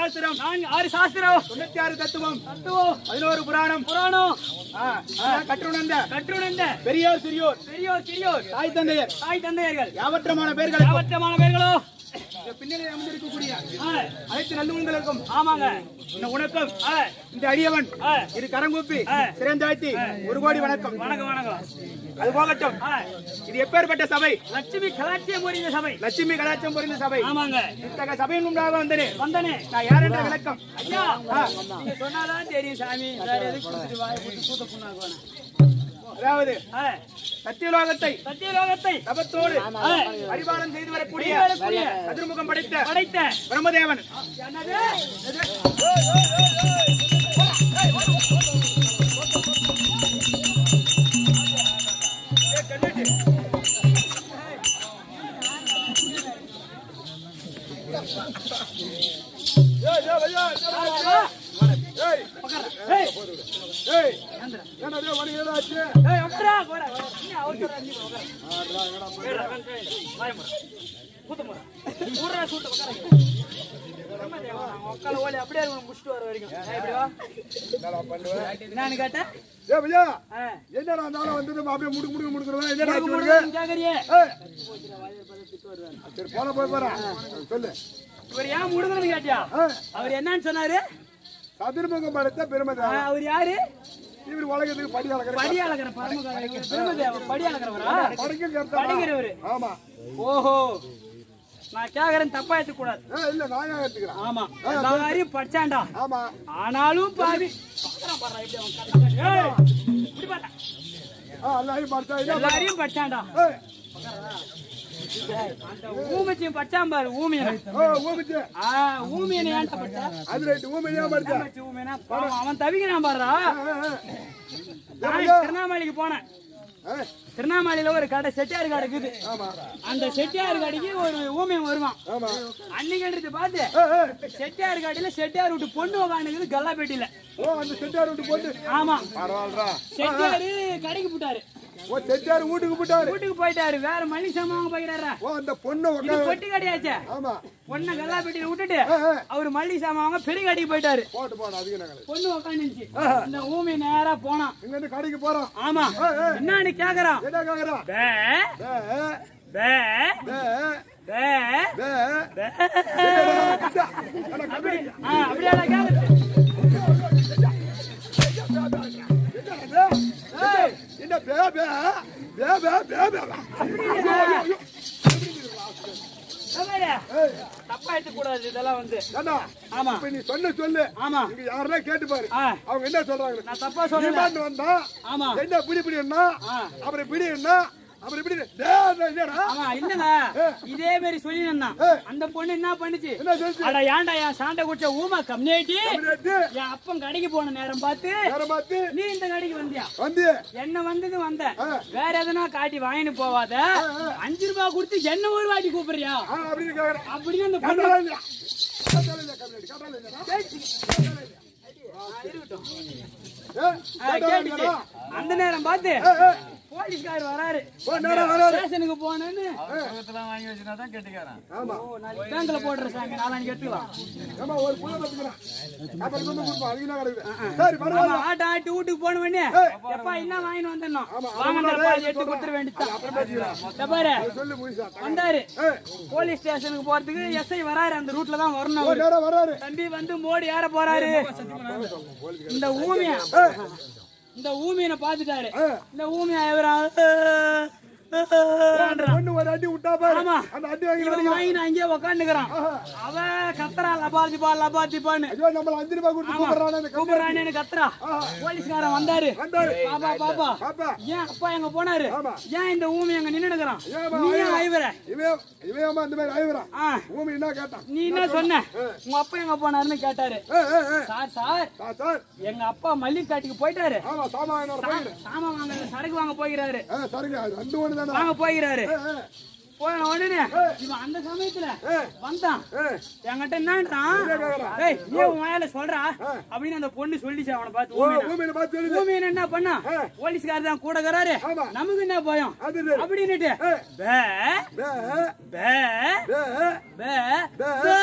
சாஸ்திரம் நான்கு ஆறு சாஸ்திரம் தொண்ணூத்தி ஆறு தத்துவம் தத்துவம் பதினோரு புராணம் புராணம் ஆ, அதான் கற்றுணர்ந்த கற்றுணர்ந்த பெரியோர் சிறியோர் பெரியோர் சிறியோர் தாய் தந்தையர் தாய் தந்தையர்கள் யாவற்றமான பேர்களுக்கும் யாவற்றமான பேர்களோ இந்த பின்னணி அமர்ந்திருக்கக்கூடிய ஆ, அனைத்து நல்லுங்களுக்கும் ஆமாங்க இந்த உணக்கம் ஆ, இந்த அடியவன் ஆ, இரு கரங்கூப்பி ஆ. சிறந்தாழ்த்தி ஒரு கோடி வணக்கம் வணக்கம் வணக்கம் அது போகட்டும் ஆ, இது எப்பேற்பட்ட சபை லட்சுமி கலாட்சியம் புரிந்த சபை லட்சுமி கலாச்சாரம் புரிந்த சபை ஆமாங்க இத்தகைய சபையின் முன்பாக வந்தனே வந்தனே நான் யார் என்ற விளக்கம் ஐயா நீங்க சொன்னாதான் தெரியும் சாமி வேற எதுக்கு கொடுத்துட்டு வாயை போட்டு சூத்த புண்ணாக்கு வேணாம். அதாவது ஆ, சத்தியலோகத்தை சத்தியலோகத்தை தபத்தோடு ஆ, பரிபாலனம் செய்து வரக்கூடிய செய்து வரக்கூடிய சதுர்முகம் படைத்த படைத்த பிரம்மதேவன் என்னது ஏய், ஏய், உட்காரா, உட்காரா. என்ன அவசரம் நீ உட்காரு. ஏறுடா, வந்து, வாயை மூடு. கூத்து மூடு. மூடுறா, சூட்டை உட்காரு. பிரம்மதேவா, நான் உட்கார ஓலி அப்படியே இருக்கணும், முடிச்சுட்டு வர வரைக்கும். ஏய், இப்படி வா. என்னன்னு கேட்ட? ஆ, என்னடா இருந்தாலும் வந்து அப்படியே முடுக்கு முடுக்கு முடுக்குறவன் என்னடா உனக்கு சொல்லுங்க முடியுதுன்னு கேக்குறியே? சரி போன போய் போறேன் சொல்லு இவர் ஏன் முடுங்கன்னு கேட்டியா ஆ, அவர் என்னன்னு சொன்னாரு சதுர்முகம் படைத்த பெருமை ஆ, அவர் யாரு இவர் உலகத்துக்கு படி அளக்கிற படி அளக்கிற பரமகாரர் பிரம்மதேவன் படி அளக்கிறவரா படிக்க படிக்கிறவரு ஆமா ஓஹோ நான் கேக்குறேன் தப்பா எடுத்துக்க கூடாது ஏ, இல்ல நான் ஏன் எடுத்துக்கிறேன் ஆமா எல்லாரையும் படிச்சான்டா ஆமா ஆனாலும் பாவி பாக்குறான் பாருடா எப்படி அவன் கண்ணை காட்டி. ஏய், இப்படி பாருடா. ஆ, எல்லாரையும் பார்த்தா என்ன எல்லாரையும் படிச்சான்டா ஏய், அந்த ஊமச்சியும் படிச்சான் பாரு ஊமியனை ஓ, ஊமிச்சு ஆ ஊமியனை ஏன்டா படிச்சா அது ரைட்டு ஊமையா படிச்ச ஊமச்சி ஊமியனா பாவம், அவன் தவிக்கிறான் பாருடா நான் திருவண்ணாமலைக்கு போனேன் திருவண்ணாமலையில ஒரு கடை செட்டியார் கடை இருக்குது ஆமா அந்த செட்டியார் கடைக்கு ஒரு ஊமியன் வருவான் ஆமா அன்னைக்கு எடுத்து பார்த்து ஏய், ஏய், செட்டியார் கடையில செட்டியார் விட்டு பொண்ணு உக்காந்துக்குது கல்லா பெட்டியில ஓ அந்த செட்டியார் விட்டு போட்டு ஆமா பரவாயில்லடா செட்டியாரு கடைக்கு போட்டாரு ஓ செட்டியார் வீட்டுக்கு போட்டாரு வீட்டுக்கு போயிட்டாரு வேற மளிகை சாமான் வாங்க போயிட்டாரா ஓ அந்த பொண்ணு இது உட்காந்து பொட்டி கடையாச்சே ஆமா பொண்ணை கல்லா பெட்டியில விட்டுட்டு ஏய், ஏய், அவர் மளிகை சாமான் வாங்க பெரிய கடைக்கு போயிட்டாரு போட்டு போன அதிகம் நாங்கள் பொண்ணு உக்காந்துச்சு இந்த ஊமி நேரா போனான் இங்க இருந்து கடைக்கு போறோம் ஆமா என்னன்னு கேக்குறான் என்ன கேக்குறான் பே பே, பே பே, பே பே. பே. அட, கம்பெனி. ஆ, அப்படியா கேக்குது ஏய், என்ன பே, பே, பே, பே, பே, பே, பே. ஐயோ, சொல்லுடா. ஏய், தப்பா எடுத்துக்க கூடாது இதெல்லாம் வந்து ஏண்டா, ஆமா இப்ப நீ சொன்ன சொல்லு ஆமா இங்க யாரெல்லாம் கேட்டு பாரு ஆ, அவங்க என்ன சொல்றாங்க நான் தப்பா சொல்லல நீ வந்தா ஆமா என்ன பிடி பிடி என்ன ஆ. அப்புறம் பிடி என்ன அப்புறம் இப்படி டேய், டேய், என்னடா ஆமா இல்லங்க இதே மாதிரி சொல்லி ஏய். அந்த பொண்ணு என்ன பண்ணுச்சு என்ன சொல்லுச்சு அட ஏன்டா என் சாண்டை குடிச்ச ஊமா கம்யூனிட்டி அப்படின்ட்டு என் அப்பன் கடைக்கு போன நேரம் பார்த்து வேற பார்த்து நீ இந்த கடைக்கு வந்தியா வந்து என்ன வந்தது வந்த ஆ. வேற எதனா காட்டி வாங்கிட்டு போவாத அஞ்சு ரூபாய் கொடுத்து என்ன ஒரு வாட்டி கூப்பிடுறியா ஆ, அப்படின்னு கேக்குறேன் அப்படின்னு அந்த பொண்ணு கட்டாளம் இல்லையா? கட்டாளம் இல்லையா, கம்யூனிட்டி? கட்டாளம் இல்லையாடா? இருக்கட்டும். ஏய், ஆ, கட்டாளம் கேட்டுச்சு. இல்லையாடா? அந்த நேரம் பார்த்து ஏய், ஏய், போலீஸ்கார் வராரு போ, நேரா வராரு. ஸ்டேஷனுக்கு போனேன்னு ஆமா ஓ நாளைக்கு பேங்க்ல போடுற சாமி நாளைக்கு எடுத்துக்கலாம் ஏம்மா, ஒரு புள்ள பத்துக்கிறேன். அப்புறம் கொண்டு கொடுப்போம். அதுக்கு என்ன கிடக்குது? சரி, பரவாயில்ல. ஆமா ஆட்ட ஆட்டி வீட்டுக்கு போன உடனே ஏய். எப்பா என்ன வாங்கிட்டு வந்தோம் ஆமா, வாங்க அப்புறம் எடுத்து சொல்றேன். கொடுத்துட வேண்டியதுதான் அப்புறம் பேசிக்கலாம். இந்த பாரு சொல்லு முழுசா. வந்தாரு ஏய், போலீஸ் ஸ்டேஷனுக்கு போறதுக்கு எஸ்ஐ வராரு அந்த ரூட்ல தான் வரணும் ஓ, அவரு. நேரா வராரு. தம்பி வந்து மோடி ஏற போறாரு இந்த ஊமியா ஏய், இந்த ஊமியனை பாத்துட்டாரு ஏய், இந்த ஊமியா எவரா அந்த பொண்ணு ஒரு அடி விட்டா பாரு. ஆமா. அந்த அடி வாங்கி இவன் வாங்கி நான் அங்கேயே உக்காந்துக்கிறான் ஆஹா. அவன் கத்துறா லபாதிப்பா லபாதிப்பான்னு ஐயோ, நம்மள அஞ்சு ரூபாய் கொடுத்து கூப்பிடுறானே இந்த கம்பெனி. கூப்பிடுறானேன்னு கத்துறா ஆஹா. போலீஸ்காரன் வந்தாரு வந்தாரு. பாப்பா பாப்பா பாப்பா, ஏன் அப்பா எங்க போனாரு ஆமா. ஏன் இந்த ஊமி அங்க நின்னுக்கிறான் ஏம்மா, நீ ஐயோ. ஐவர இவன் இவன் ஏம்மா இந்த மாதிரி ஆயிவறான்? ஆ ஊமி என்ன கேட்டான்? நீ என்ன சொன்ன உங்க அப்பா எங்க போனாருன்னு கேட்டாரு ஏய், ஏய், ஏய். Sir sir sir, sir. எங்க அப்பா மல்லிகாட்டுக்கு போயிட்டாரு ஆமா, சாமான் வாங்கிட்டு வர போயிடு. சாமான் வாங்க சரக்கு வாங்க போகிறாரு ஏய், சரிங்க, அது ரெண்டு ஒண்ணு தானே. வாங்க போகிறாரு ஏய், ஏய். போன உடனே ஏய். இவன் அந்த சமயத்துல ஏய். வந்தான் ஏய், என்கிட்ட என்னன்றான் என்ன கேக்குறான்? ஏய் நீ உன் வாயால சொல்றா ஆ. அப்படின்னு அந்த பொண்ணு சொல்லிச்சு அவனை பார்த்து ஓ, ஊமையினா. ஊமையில பார்த்து சொல்லுது. ஊமையன் என்ன பண்ணா ஆ. போலீஸ்காரர் தான் கூட கராரு ஆமா. நமக்கு என்ன பயம் அது சரி. அப்படின்னுட்டு ஏய். பே பே, பே பே, பே பே. பே.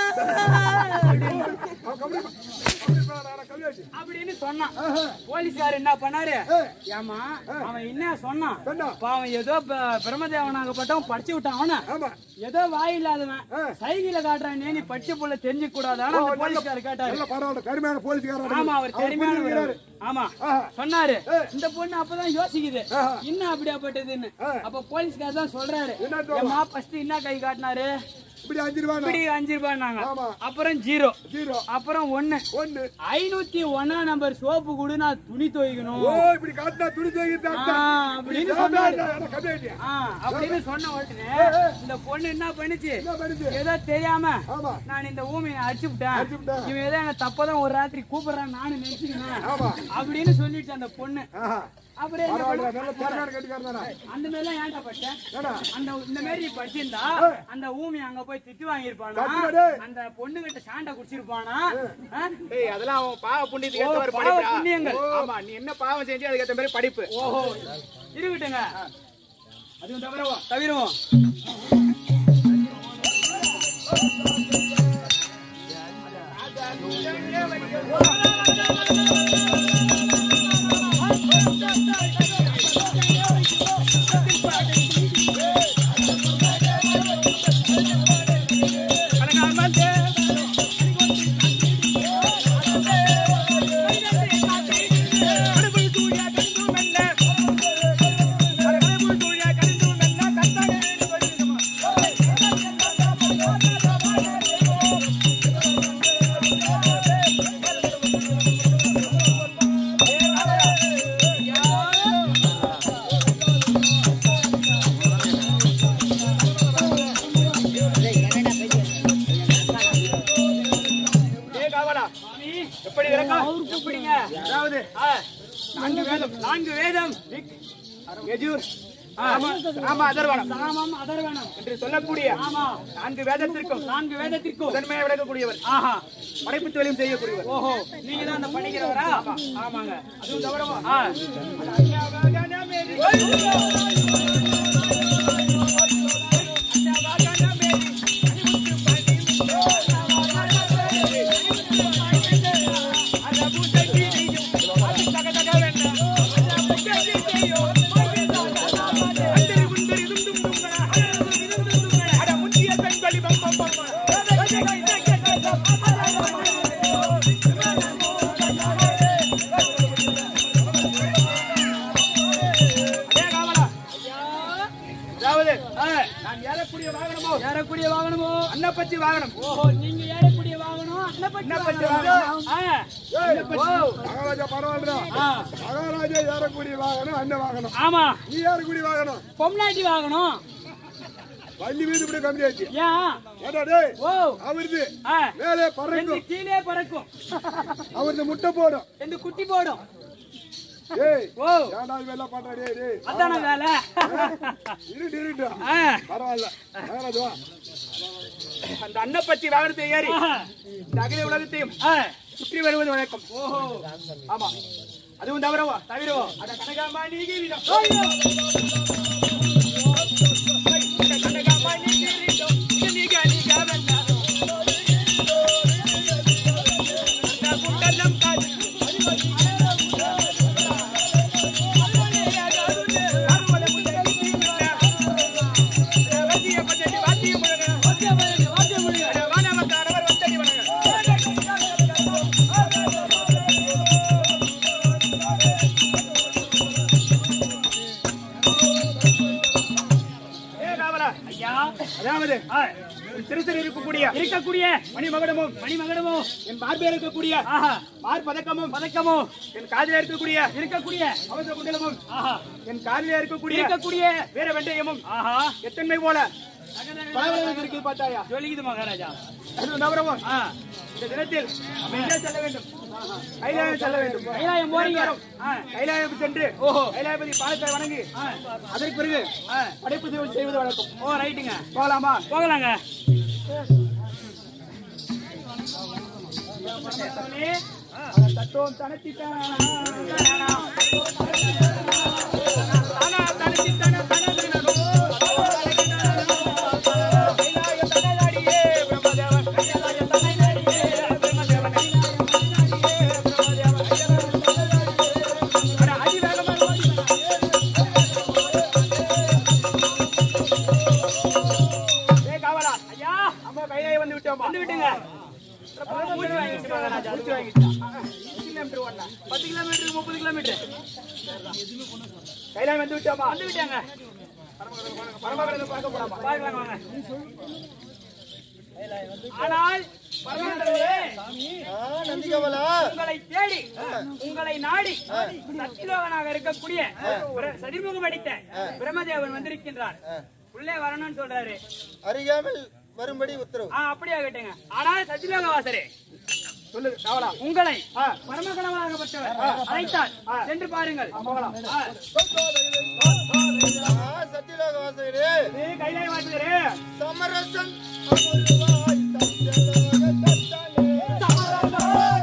அவன் கபடி பா- கபடி பாடுறானா, கவியாச்சி. அப்படின்னு சொன்னான் ஆஹா. போலீஸ்காரர் என்ன பண்ணாரு ஏய், ஏமா அவன் என்ன சொன்னான் சொன்னான். பாவம் ஏதோ ப- பிரம்மதேவனாகப்பட்டவன் படிச்சு விட்டான் அவன ஆமா. ஏதோ வாய் இல்லாதவன் ஆ. சைகில காட்டுறான் நீ படிச்ச புள்ள தெரிஞ்சுக்க கூடாதான்னு ஓ, அந்த நல்ல- போலீஸ்காரர் கேட்டாரு நல்ல பரவாயில்ல, கருமையான போலீஸ்காரர் ஆமா அவர் தெரியுமான புரிஞ்சுக்கிறாரு. ஆமா ஆஹா. சொன்னாரு ஏய். இந்த பொண்ணு அப்பதான் யோசிக்குது ஆஹா. இன்னும் அப்படியாப்பட்டதுன்னு ஆ. அப்ப போலீஸ்காரர் தான் சொல்றாரு என்ன சொல்றான்? எம்மா ஃபர்ஸ்ட் என்ன கை காட்டினாரு இப்படி அஞ்சு ரூபா இப்படி அஞ்சு ரூபாய்னாங்க ஆமா. அப்புறம் ஜீரோ ஜீரோ அப்புறம் ஒண்ணு ஒண்ணு ஐநூத்தி ஒன்னா நம்பர் சோப்பு கொடு நான் துணி துவைக்கணும் ஓ இப்படி காட்டினா துணி துவைக்கிட்டு ஆ, அப்படின்னு சொன்னாரு கம்மியாட்டியா ஆ, அப்படின்னு சொன்ன உடனே இந்த பொண்ணு என்ன பண்ணுச்சு என்ன பண்ணுச்சு ஏதோ தெரியாம ஆமா நான் இந்த ஊமையை அடிச்சு விட்டேன் அடிச்சு விட்டேன். இவன் ஏதோ என்ன தப்பதான் ஒரு ராத்திரி கூப்பிடுறான் நானும் நினைச்சுக்கினேன் ஆமா அப்படின்னு சொல்லிடுச்சு அந்த பொண்ணு ஆஹா அப்புறம் என்ன பரவாயில்ல பண்ண? நல்ல திறமையான கட்டிக்காரன் தானே அந்த மாதிரிலாம் ஏன்டா படிச்சேன் ஏடா அந்த இந்த மாதிரி நீ படிச்சிருந்தா அந்த ஊமி அங்க போய் திட்டு வாங்கியிருப்பானா கத்துடா டேய். அந்த பொண்ணு கிட்ட சாண்டை குடிச்சிருப்பானா ஆ? ஏய் அதெல்லாம் அவன் பாவ புண்ணியத்துக்கு ஓ, ஏத்த மாதிரி பாவ படிப்புடா. புண்ணியங்கள். ஆமா நீ என்ன பாவம் செஞ்சு அதுக்கு ஏத்த மாதிரி படிப்பு ஓஹோ இருக்கட்டுங்க அதுவும் தவிரவா தவிரவும் ஏ காவலா சுவாமி எப்படி விளக்கம் எப்படிங்க அதாவது ஆ, நான்கு வேதம் நான்கு வேதம் யஜூர் ஆமா ஆமா அதர்வனம் சாமம் அதர்வனம் என்று சொல்லக்கூடிய ஆமா நான்கு வேதத்திற்கும் நான்கு வேதத்திற்கும் முதன்மையை விளக்கக்கூடியவர் ஆஹா படைப்பு தொழிலும் செய்யக்கூடியவர் ஓஹோ நீங்க தான் அந்த பண்ணிக்கிறவரா ஆமாங்க அதுவும் தவிரவா ஆ அதாவது ஆ, நான் ஏறக்கூடிய வாகனமோ ஏறக்கூடிய வாகனமோ அன்னப்பச்சி வாகனம் ஓஹோ நீங்க ஏறக்கூடிய வாகனம் அன்னப்பட்டி அன்னப்பட்டி வாகனம் ஆ, ஏய், ஓ, மகாராஜா பரவாயில்ல ஆ, மகாராஜா ஏறக்கூடிய வாகனம் அண்ணன் வாகனம் ஆமா நீ ஏறக்கூடிய வாகனம் பொம்னாட்டி வாகனம் வண்டி வீடு இப்படி கம்மியாச்சு ஏன் ஏடா டேய் ஓ அவருது ஆ, மேலே எந்த பறக்கும் கீழே பறக்கும் அவருது முட்டை போடும் எந்த குட்டி போடும் ஏய் ஓ ஏன்டா இதெல்லாம் பண்ற டேய் டேய் அதான வேலை இருட்டு இருட்டு ஆ, பரவாயில்ல மகாராஜா வா. அந்த அன்னப்பச்சி வாகனத்தை ஏறி ஆஹா, இந்த அகில உலகத்தையும் ஆ, சுற்றி வருவது வழக்கம் ஓஹோ ஆமா அதுவும் தவிரவா தவிரவோ அட கனகாம்பா நீ கீரிடம் ஐயோ, அட கனகாம்பா நீ கீரிடம் இது நீ காணி காவந்தாரோ அந்த குண்டலம் காது வாத்தியம் பண்ணுங்க, வாத்தியம் பண்ணுங்க. ஐயா அதாவது ஆ, திருச்சில் இருக்கக்கூடிய இருக்கக்கூடிய மணிமகுடமும் மணிமகடமோ என் மார்பில் இருக்கக்கூடிய ஆஹா மார் பதக்கமும் பதக்கமோ என் காதில் இருக்கக்கூடிய இருக்கக்கூடிய அவசர குண்டலமும் ஆஹா என் காதில் இருக்கக்கூடிய இருக்கக்கூடிய வீர வெண்டயமும் ஆஹா எத்தன்மை போல பலவர்களுக்கு இருக்குது பார்த்தாயா ஜொலிக்குது மகாராஜா அது நவரமும் ஆ இந்த தினத்தில் எங்கே செல்ல வேண்டும் கைலாயம் செல்ல வேண்டும் கைலாயம் போறீங்க ஆ கைலாயம் சென்று ஓஹோ கைலாயபதி பாலத்தை வணங்கி ஆ அதற்கு பிறகு ஆ படைப்பு தேவை செய்வது வழக்கம் ஓ ரைட்டுங்க போகலாமா போகலாங்க தத்துவம் தனத்திட்டானா ஏய் காவலா ஐயா அம்மா கைலாயம் வந்து விட்டோமா வந்து விட்டுங்க மூச்சு வாங்கிட்டு மகாராஜா முடிச்சு வாங்கிட்டா கிலோமீட்டர் ஓடனா பத்து கிலோமீட்டர் முப்பது கிலோமீட்டர் கைலாயம் வந்து விட்டோமா வந்து விட்டாங்க பரமபுரத்தை பார்க்க போலாமா பார்க்கலாம் வாங்க ஆனால் பரமேஸ்வரரே, நந்திகவலா உங்களை தேடி உங்களை நாடி சத்திலோகனாக இருக்கக்கூடிய பிர- சதிர்முகம் அடித்த பிரம்மதேவன் வந்திருக்கின்றார் உள்ளே வரணும்னு சொல்றாரு அறியாமல் வரும்படி உத்தரவு ஆ அப்படியே கேட்டுங்க ஆனால் சத்திலோக வாசரே சொல்லு காவலா உங்களை பரமகணமாகப்பட்டவர் அழைத்தார் சென்று பாருங்கள் ஆ, சத்தியலோக வாசகரே இது கைலாய வாசகரே சமரசன் அமருவாய் சத்தியலோக தத்தானே.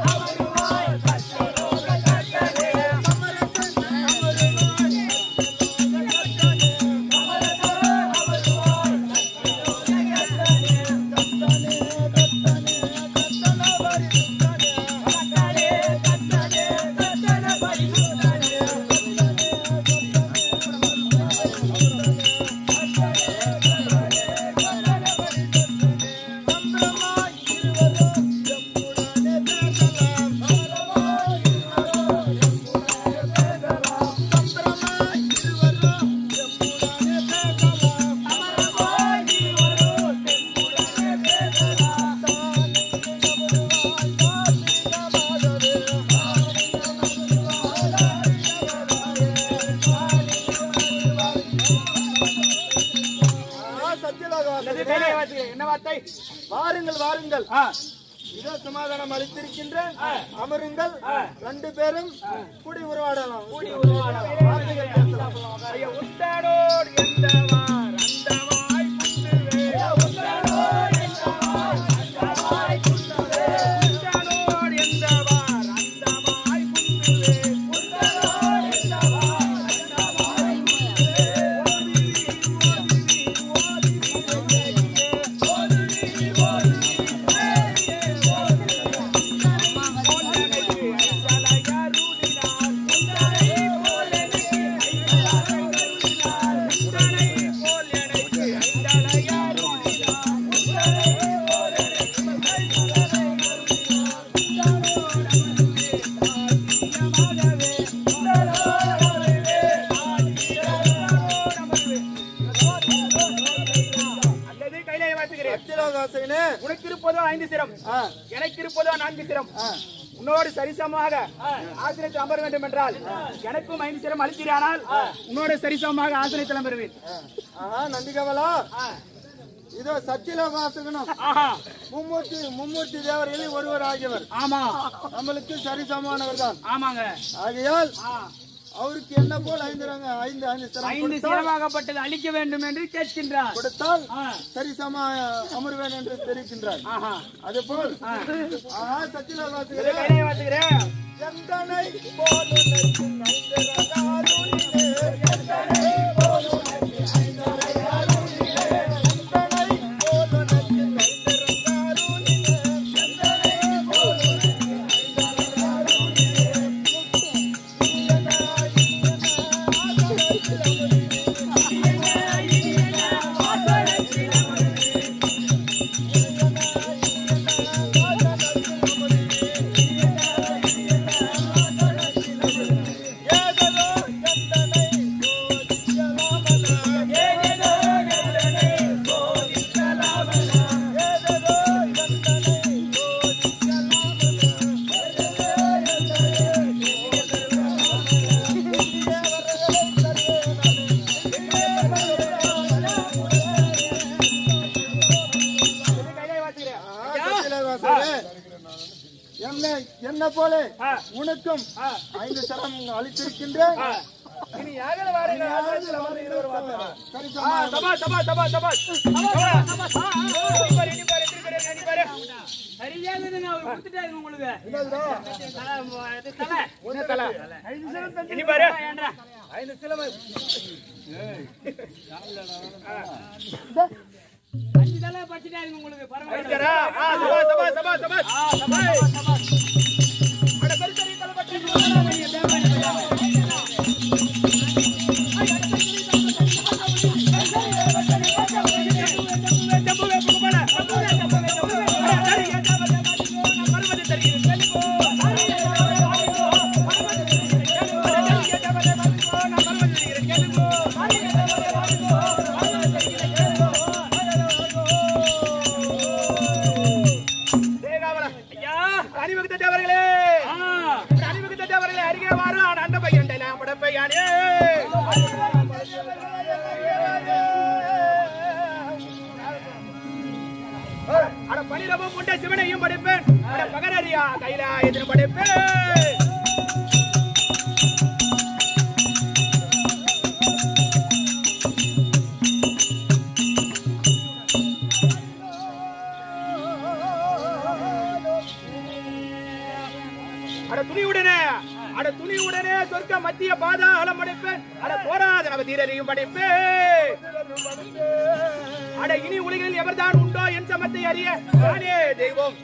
அல்லது கைலாய வாசகரே என்ன வார்த்தை வாருங்கள் வாருங்கள் ஆ, இதோ சமாதானம் அளித்திருக்கின்ற அமருங்கள் ரெண்டு பேரும் கூடி உருவாடலாம் கூடி வார்த்தைகள் பேசலாம். ஐயா, உத்தரோடு எந்தவார் அந்தவாய் புத்துவே. உத்தரோடு எந்தவார் அந்தவாய் புத்துவே. உத்தரோடு எந்தவார் அந்தவாய் புத்துவே. உத்தரோடு எந்தவார் அந்தவாய் புத்துவே. ஓதுவி, ஓதுவி, ஓதுவி, அல்லது கைலாய வாசுகிறேன் சத்தியலோக வாசகனே உனக்கு இருப்பதோ ஐந்து சிரம் ஆ, எனக்கு இருப்பதோ நான்கு சிரம் ஆ. உன்னோடு சரிசமமாக ஆசனத்தில் அமர வேண்டும் என்றால் எனக்கும் ஐந்து சிரம் அளித்தீரானால் உன்னோடு சரிசமமாக ஆசனத்தில் அமருவேன் ஆஹா நந்திகவலா இதோ சத்தியலோக வாசகனும் ஆஹா மும்மூர்த்தி மும்மூர்த்தி தேவர்களில் ஒருவர் ஆகியவர் ஆமா நம்மளுக்கு சரிசமானவர் தான் ஆமாங்க ஆகையால் ஆ. அவருக்கு என்ன போல் ஐந்து ரங்க ஐந்து ஐந்து சிரம் ஐந்து கொடுத்தால் சிரமாகப்பட்டது அளிக்க வேண்டும் என்று கேட்கின்றார் கொடுத்தால் ஆ. சரிசமா அமர்வேன் என்று தெரிவிக்கின்றார் ஆஹா அதுபோல் ஆஹா சத்தியலோக இது வாசகரே கைலாய வாசுகிறேன் எந்தனை போல் உனக்கும் ஐந்து ரகாருளிலே, எந்தனை போல் உனக்கு ஐந்து ரகாருளிலே, எந்தனை போல் உனக்கு ஐந்து ரகாருளிலே, எந்தனை போல் உனக்கு ஐந்து ரகாருளிலே, இனியனாய் இனியனாய் ஆசனத்தில் அமர்வே. ஏதோ எந்தனை என்னை என்ன போல ஆ. உனக்கும் ஆ. ஐந்து சரம் அளித்திருக்கின்றேன் ஆ. இனி யாகல வாருங்க ஆலயத்துல வந்து இருவர் வார்த்தை. கரிசமா ஆ, சபாஷ், சபாஷ், சபாஷ், சபாஷ். சபாஷ், சபாஷ். ஆ, ஆ, இனி பாரு, இனி பாரு, எத்தனை பேரு, இனி பாரு. சரியா இருக்குதுங்க அவர் கொடுத்துட்டாரு உங்களுக்கு என்னதுடா? தலை, இது தலை. என்ன தலை? இனி பாரு. ஏன்டா? ஐந்து சிலம்பு. அஞ்சு தலை பறிச்சுட்டாருங்க உங்களுக்கு பரவாயில்ல அடிச்சாரா? ஆ, சபாஷ், சபாஷ், சபாஷ், சபாஷ். ஆ, சபாஷ், சபாஷ், சபாஷ். அட, பெருசரி தலைப்பட்டு முதலாமணியை தேவனை பையா. ஐயா, அணிவகுத்த தேவர்களே ஆ, அணிவகுத்த தேவர்களே அருகே வாரு ஆன அந்த பையன் நான் படைப்பையானே அட பனிரவும் முண்ட சிவனையும் படைப்பேன் அட பகரறியா கைலாயத்திനും படைப்பேன் அட துணிவுடனே அட துணிவுடனே சொர்க்க மத்திய பாதாளம் படைப்பேன் அட போராத நவ தீரரையும் படைப்பேன் அட இனி உலகில் எவர்தான் உண்டோ என் சமத்தை அறிய நானே தெய்வம்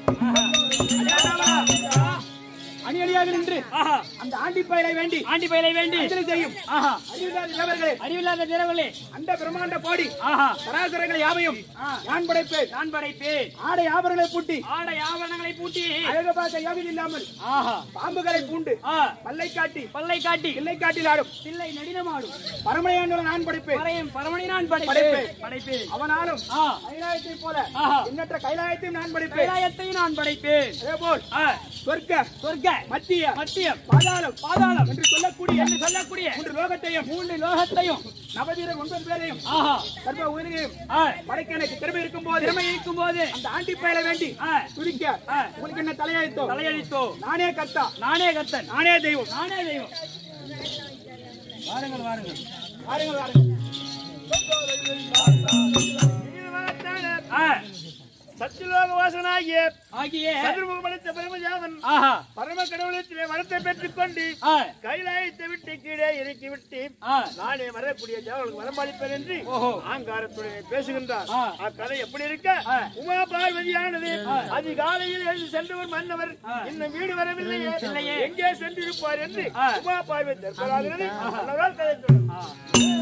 அணி அணியாக நின்று ஆஹா, அந்த ஆண்டி பயிரை வேண்டி ஆண்டி பயிலை வேண்டி அஞ்சலி செய்யும் ஆஹா, அறிவில்லாத இளவர்களே அறிவில்லாத திரவங்களே அந்த பிரம்மாண்ட கோடி ஆஹா சராசரங்கள் யாவையும் ஆ. நான் படைப்பேன் நான் படைப்பேன் ஆடை ஆபரணங்களை பூட்டி ஆடை ஆவணங்களை பூட்டி அழக பார்க்க யாவில் இல்லாமல் ஆஹா பாம்புகளை பூண்டு ஆ பல்லை காட்டி பல்லை காட்டி கிள்ளை காட்டில் ஆடும் பிள்ளை நடினமாடும் பரமனையாண்டவன் நான் படைப்பேன் பறையும் பரமணி நான் படைப்பேன் படைப்பேன். படைப்பேன் அவனாலும் ஆ கைலாயத்தை போல ஆஹா. எண்ணற்ற கைலாயத்தையும் நான் படைப்பேன் கைலாயத்தை நான் படைப்பேன் அதே போல் ஆ, சொர்க்க சொர்க்க மத்திய மத்தியம் பாதாளம் பாதாளம் என்று சொல்லக்கூடிய என்று சொல்லக்கூடிய மூன்று லோகத்தையும் மூன்று லோகத்தையும் நவதீரர் ஒன்பது பேரையும் ஆஹா சர்வ உயிரையும் ஆ, படைக்க எனக்கு திறமை இருக்கும் போது திறமை இருக்கும் போது அந்த ஆண்டி பயல வேண்டி ஆ, துடிக்க ஆ. உங்களுக்கு என்ன தலையாயித்தோ தலையளித்தோ நானே கர்த்தா நானே கத்தன் நானே தெய்வம் நானே தெய்வம் வாருங்கள் வாருங்கள் வாருங்கள் வாருங்கள் ஆ, சத்தியலோக வாசனாகிய ஆகிய சதுர்முகம் அளித்த பிரமஜாதன் ஆஹா பரம கடவுளத்திலே வரத்தை பெற்றுக் கொண்டு ஆ, கைலாயத்தை விட்டு கீழே இறக்கி விட்டு ஆ, நானே வரக்கூடிய தேவர்களுக்கு வரமளிப்பேன் என்று ஓஹோ. ஆங்காரத்துடன் பேசுகின்றார் ஆ. அக்கதை எப்படி இருக்க ஆ. உமா பார்வதியானது ஆ. அதிகாலையில் எழுந்து சென்றவர் மன்னவர் ஆ. இன்னும் வீடு வரவில்லையே இல்லையே. எங்கே சென்றிருப்பார் என்று ஆ. உமா பார்வதி தற்போதாகிறது மன்னவரால் கதை சொல்லும். ஆ.